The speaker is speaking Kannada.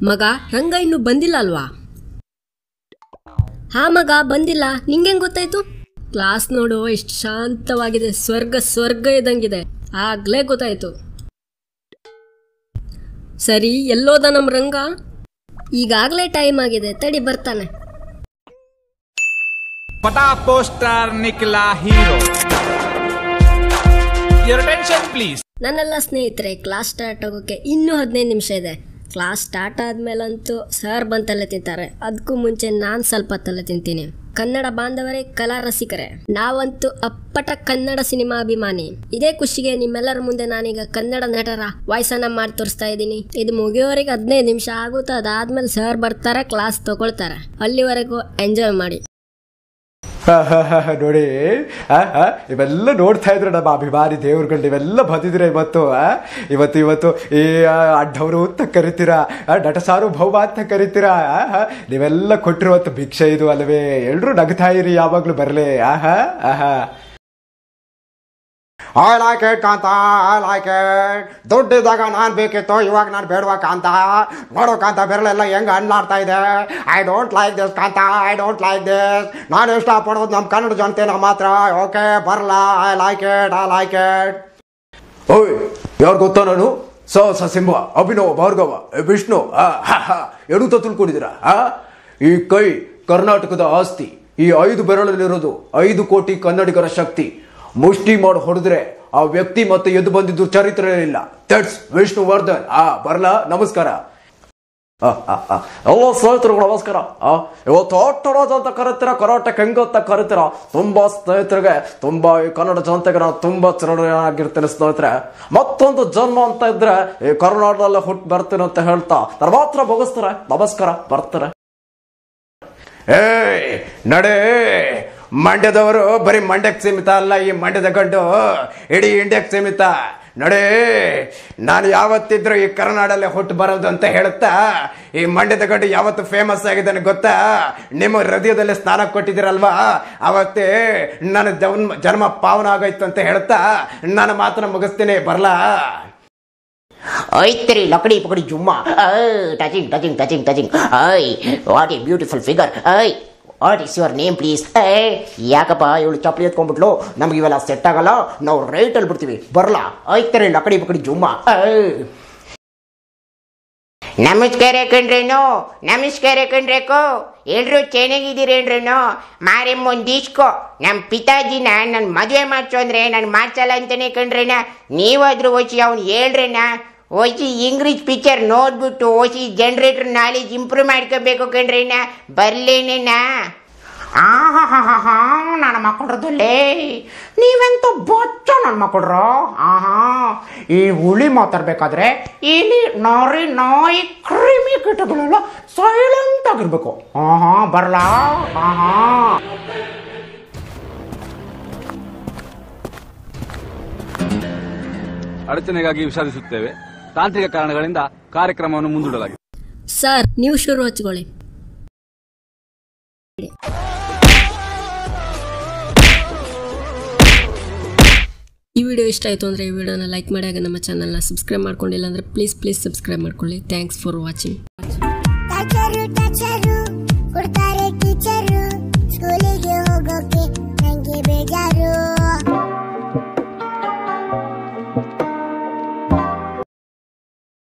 ಮಗ ರಂಗ ಇನ್ನು ಬಂದಿಲ್ಲ ಅಲ್ವಾ ಹಾ ಮಗ ಬಂದಿಲ್ಲ ನಿಂಗೆಂಗ್ ಗೊತ್ತಾಯ್ತು ಕ್ಲಾಸ್ ನೋಡು ಎಷ್ಟು ಶಾಂತವಾಗಿದೆ ಸ್ವರ್ಗ ಸ್ವರ್ಗ ಇದ್ದಂಗಿದೆ ಆಗ್ಲೇ ಗೊತ್ತಾಯ್ತು ಸರಿ ಎಲ್ಲೋದ ನಮ್ ರಂಗ ಈಗಾಗಲೇ ಟೈಮ್ ಆಗಿದೆ ತಡಿ ಬರ್ತಾನೆ फटा पोस्टर निकला हीरो योर अटेंशन प्लीज ನನ್ನೆಲ್ಲ ಸ್ನೇಹಿತರೆ ಕ್ಲಾಸ್ ಸ್ಟಾರ್ಟ್ ಆಗೋಕ್ಕೆ ಇನ್ನೂ ಹದಿನೈದು ನಿಮಿಷ ಇದೆ ಕ್ಲಾಸ್ ಸ್ಟಾರ್ಟ್ ಆದ್ಮೇಲಂತೂ ಸರ್ ಬಂದು ತಲೆ ತಿಂತಾರೆ ಅದಕ್ಕೂ ಮುಂಚೆ ನಾನು ಸ್ವಲ್ಪ ತಲೆ ತಿಂತೀನಿ ಕನ್ನಡ ಬಾಂಧವರೇ ಕಲಾ ರಸಿಕರೇ ನಾವಂತೂ ಅಪ್ಪಟ ಕನ್ನಡ ಸಿನಿಮಾ ಅಭಿಮಾನಿ ಇದೇ ಖುಷಿಗೆ ನಿಮ್ಮೆಲ್ಲರ ಮುಂದೆ ನಾನೀಗ ಕನ್ನಡ ನಟರ ವಾಯ್ಸನ್ನ ಮಾಡಿ ತೋರಿಸ್ತಾ ಇದ್ದೀನಿ ಇದು ಮುಗಿಯೋವರೆಗೆ ಹದಿನೈದು ನಿಮಿಷ ಆಗುತ್ತೆ ಅದಾದ್ಮೇಲೆ ಸರ್ ಬರ್ತಾರೆ ಕ್ಲಾಸ್ ತಗೊಳ್ತಾರೆ ಅಲ್ಲಿವರೆಗೂ ಎಂಜಾಯ್ ಮಾಡಿ ನೋಡಿ ಆ, ಆ, ಇವೆಲ್ಲ ನೋಡ್ತಾ ಇದ್ರು ನಮ್ಮ ಅಭಿಮಾನಿ ದೇವ್ರುಗಳು ನೀವೆಲ್ಲ ಬಂದಿದ್ದೀರಾ ಇವತ್ತು ಆ? ಇವತ್ತು ಇವತ್ತು ಈ ಆ, ಅಡ್ಡವರು ಅಂತ ಕರಿತೀರಾ ಆ, ನಟಸಾರು ಭೌಮ ಅಂತ ಕರಿತೀರಾ ಆ, ಆ, ನೀವೆಲ್ಲ ಕೊಟ್ಟಿರುವಂತ ಭಿಕ್ಷೆ ಇದು ಅಲ್ವೇ ಎಲ್ರು ನಗ್ತಾ ಇರಿ ಯಾವಾಗ್ಲೂ ಬರಲಿ ಆಹಾ ಆಹಾ I like it Kantha I like it ದುಡ್ಡಿದ್ದಾಗ ನಾನು ಬೇಕಿತ್ತು ಇವಾಗ ನಾನು ಬೇಡವಾ ಕಾಂತ ನೋಡೋ ಕಾಂತ ಬೆರಳೆಲ್ಲ ಹೆಂಗೆ ಅಣ್ಣಾಡ್ತಾ ಇದೆ I don't like this Kantha I don't like this ನಾನು ಇಷ್ಟಪಡೋದು ನಮ್ಮ ಕನ್ನಡ ಜನತೆನ ಮಾತ್ರ ಓಕೆ ಬರಲ್ಲ I like it I like it ಓಯ್ ಯಾರು ಗೊತ್ತಾ ನಾನು ಸ ಸ ಸಿಂಹ ಅಭಿನವ ಭಾರ್ಗವ ಎ, ವಿಷ್ಣು ಆ, ಹ, ಹ, ಎಡುತ್ತ ತಿಳ್ಕೊಂಡಿದ್ದೀರಾ ಆ ಈ ಕೈ ಕರ್ನಾಟಕದ ಆಸ್ತಿ ಈ ಐದು ಬೆರಳಲ್ಲಿರೋದು ಐದು ಕೋಟಿ ಕನ್ನಡಿಗರ ಶಕ್ತಿ ಮುಷ್ಟಿ ಮಾಡಿ ಹೊಡೆದ್ರೆ ಆ ವ್ಯಕ್ತಿ ಮತ್ತೆ ಎದ್ದು ಬಂದಿದ್ದು ಚರಿತ್ರೆ ಇಲ್ಲ ದಟ್ಸ್ ವಿಷ್ಣು ವರ್ಧನ್ ಆ ಬರ್ಲಾ ನಮಸ್ಕಾರ ಆ, ಆ, ಆ. ಎಲ್ಲ ಸ್ನೇಹಿತರು ನಮಸ್ಕಾರ ಆ, ಇವತ್ತು ಆಟೋಡೋದು ಅಂತ ಕರಿತೀರ ಕರಾಟೆ ಹೆಂಗ ಅಂತ ಕರಿತೀರ ತುಂಬಾ ಸ್ನೇಹಿತರಿಗೆ ತುಂಬಾ ಈ ಕನ್ನಡ ಜನತೆಗೆ ನಾನು ತುಂಬಾ ಚಿರಣಿಯಾಗಿರ್ತೇನೆ ಸ್ನೇಹಿತರೆ ಮತ್ತೊಂದು ಜನ್ಮ ಅಂತ ಇದ್ರೆ ಈ ಕರ್ನಾಟಕದಲ್ಲೇ ಹುಟ್ಟು ಬರ್ತೀನಿ ಅಂತ ಹೇಳ್ತಾ ನಾನು ಮಾತ್ರ ಬಗಸ್ತಾರೆ ನಮಸ್ಕಾರ ಬರ್ತಾರೆ ಏಯ್ ನಡೆ ಮಂಡ್ಯದವರು ಬರೀ ಮಂಡ್ಯಕ್ಕೆ ಸೀಮಿತ ಅಲ್ಲ ಈ ಮಂಡ್ಯದ ಗಂಡು ಇಡೀ ಇಂಡಿಯಾಕ್ಕೆ ಸೀಮಿತ ನಡೆ ನಾನು ಯಾವತ್ತಿದ್ರು ಈ ಕರ್ನಾಡಲ್ಲೇ ಹುಟ್ಟು ಬರೋದು ಅಂತ ಹೇಳುತ್ತಾ ಈ ಮಂಡ್ಯದ ಗಂಡು ಯಾವತ್ತು ಫೇಮಸ್ ಆಗಿದ್ದಾನೆ ಗೊತ್ತಾ ನಿಮ್ಮ ಹೃದಯದಲ್ಲಿ ಸ್ನಾನ ಕೊಟ್ಟಿದ್ದೀರಲ್ವಾ ಅವತ್ತೇ ನನ್ನ ಜನ್ಮ ಜನ್ಮ ಪಾವನ ಆಗೋಯ್ತು ಅಂತ ಹೇಳ್ತಾ ನಾನು ಮಾತನ್ನ ಮುಗಿಸ್ತೀನಿ ಬರ್ಲಾ Oi, teri lakdi pakdi jumma. Ay, touching, touching, touching, touching. Ay, what a beautiful figure. Ay, what is your name please ಏ ಯಾಕಪ್ಪ ಇವಳು ಚಪ್ಪಲಿ ಎತ್ಕೊಂಡ್ಬಿಟ್ಲು ನಮ್ಗೆ ಇವೆಲ್ಲ ಸೆಟ್ ಆಗಲ್ಲ ನಾವು ರೈಟಲ್ಲಿ ಬಿಡ್ತೀವಿ ಬರಲ್ಲ ಐತರೆ ಲಕಡಿ ಪಕಡಿ ಜುಮ್ಮ ನಮಸ್ಕಾರ ಕಣ್ರೇನು ನಮಸ್ಕಾರ ಕಣ್ರೇಕೋ ಎಲ್ರು ಚೆನ್ನಾಗಿದ್ದೀರೇನ್ರೇನು ಮಾರಿ ಮುಂದಿಸ್ಕೋ ನಮ್ಮ ಪಿತಾಜಿನ ನನ್ನ ಮದುವೆ ಮಾಡ್ಸು ಅಂದ್ರೆ ನಾನು ಮಾಡ್ಸಲ್ಲ ಅಂತಾನೆ ಕಣ್ರೇನ ನೀವಾದ್ರೂ ಓಸಿ ಅವ್ನು ಹೇಳ್ರೇನ ಓಸಿ ಇಂಗ್ಲೀಷ್ ಪಿಕ್ಚರ್ ನೋಡ್ಬಿಟ್ಟು ಓಸಿ ಜನ್ರೇಟರ್ ನಾಲೆಜ್ ಇಂಪ್ರೂವ್ ಮಾಡ್ಕೋಬೇಕು ಕಣ್ರೇನ ಬರ್ಲೇನೇನಾ ಆಹಾ ನನ್ನ ಮಕ್ಕಳದಲ್ಲೇ ನೀವೆಂತ ಬೊಚ್ಚ ನನ್ನ ಮಕ್ಕಳ್ರು ಆಹಾ ಈ ಹುಳಿ ಮಾತಾಡ್ಬೇಕಾದ್ರೆ ಇಲ್ಲಿ ನಾರಿ ನಾಯಿ ಕ್ರಿಮಿ ಕೀಟಗಳೆಲ್ಲ ಸೈಲೆಂಟ್ ಆಗಿರ್ಬೇಕು ಆಹಾ ಬರ್ಲಾ ಆಹಾ ಅಡಚಣೆಗಾಗಿ ವಿಷಾದಿಸುತ್ತೇವೆ ತಾಂತ್ರಿಕ ಕಾರಣಗಳಿಂದ ಕಾರ್ಯಕ್ರಮವನ್ನು ಮುಂದೂಡಲಾಗಿದೆ ಸರ್ ನೀವು ಶುರು ಹಚ್ಕೊಳ್ಳಿ ಈ ವಿಡಿಯೋ ಇಷ್ಟ ಆಯಿತು ಅಂದರೆ ಈ ವಿಡಿಯೋನ ಲೈಕ್ ಮಾಡಿ ಹಾಗೆ ನಮ್ಮ ಚಾನಲ್ನ ಸಬ್ಸ್ಕ್ರೈಬ್ ಮಾಡ್ಕೊಂಡಿಲ್ಲ ಅಂದರೆ ಪ್ಲೀಸ್ ಪ್ಲೀಸ್ ಸಬ್ಸ್ಕ್ರೈಬ್ ಮಾಡ್ಕೊಳ್ಳಿ ಥ್ಯಾಂಕ್ಸ್ ಫಾರ್ ವಾಚಿಂಗ್ ಟಚರು ಟಚರು